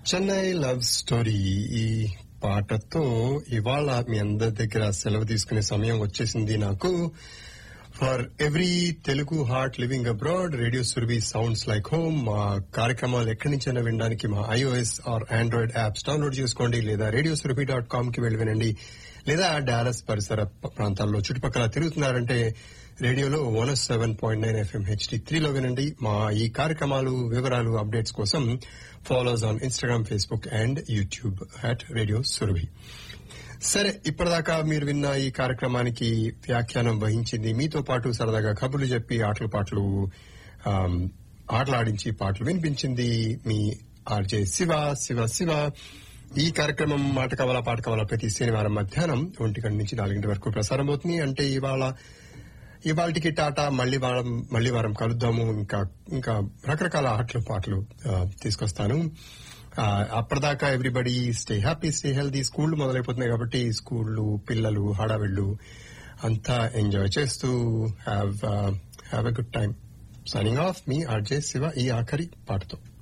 Chennai love story ఈ పాటతో ఇవాళ మీ అందరి దగ్గర సెలవు తీసుకునే సమయం వచ్చేసింది నాకు for every Telugu heart living abroad radio Surabhi sounds like home మా కార్యక్రమాలు ఎక్కడి నుంచైనా వినడానికి మా iOS or Android apps download చేసుకోండి లేదా రేడియో సురభి డాట్ కామ్ కి వెళ్ళి వినండి లేదా డాలస్ పరిసర ప్రాంతాల్లో చుట్టుపక్కల తిరుగుతున్నారంటే రేడియోలో one seven point nine FM HD త్రీలో వినండి మా ఈ కార్యక్రమాలు వివరాలు అప్డేట్స్ కోసం follow us on Instagram Facebook and YouTube at radio Surabhi సరే ఇప్పటిదాకా మీరు విన్న ఈ కార్యక్రమానికి వ్యాఖ్యానం వహించింది మీతో పాటు సరదాగా కబుర్లు చెప్పి ఆటలు పాటలు ఆమ్, ఆటలాడించి పాటలు వినిపించింది మీ ఆర్జే శివ శివ శివ ఈ కార్యక్రమం మాట కావాలా పాట కావాలా ప్రతి శనివారం మధ్యాహ్నం ఒంటి గంట నుంచి నాలుగింటి వరకు ప్రసారం అవుతుంది అంటే ఇవాళ ఇవాళకి టాటా మళ్ళీ వారం మళ్ళీ వారం కలుద్దాము ఇంకా ఇంకా రకరకాల ఆటలు పాటలు ఆ, తీసుకొస్తాను ఆ, అప్పటిదాకా everybody stay happy stay healthy school మొదలైపోతున్నాయి కాబట్టి స్కూళ్ళు పిల్లలు హడావిళ్ళు అంతా ఎంజాయ్ చేస్తూ have have a good time signing off మీ ఆర్జే శివ ఈ ఆఖరి పాటతో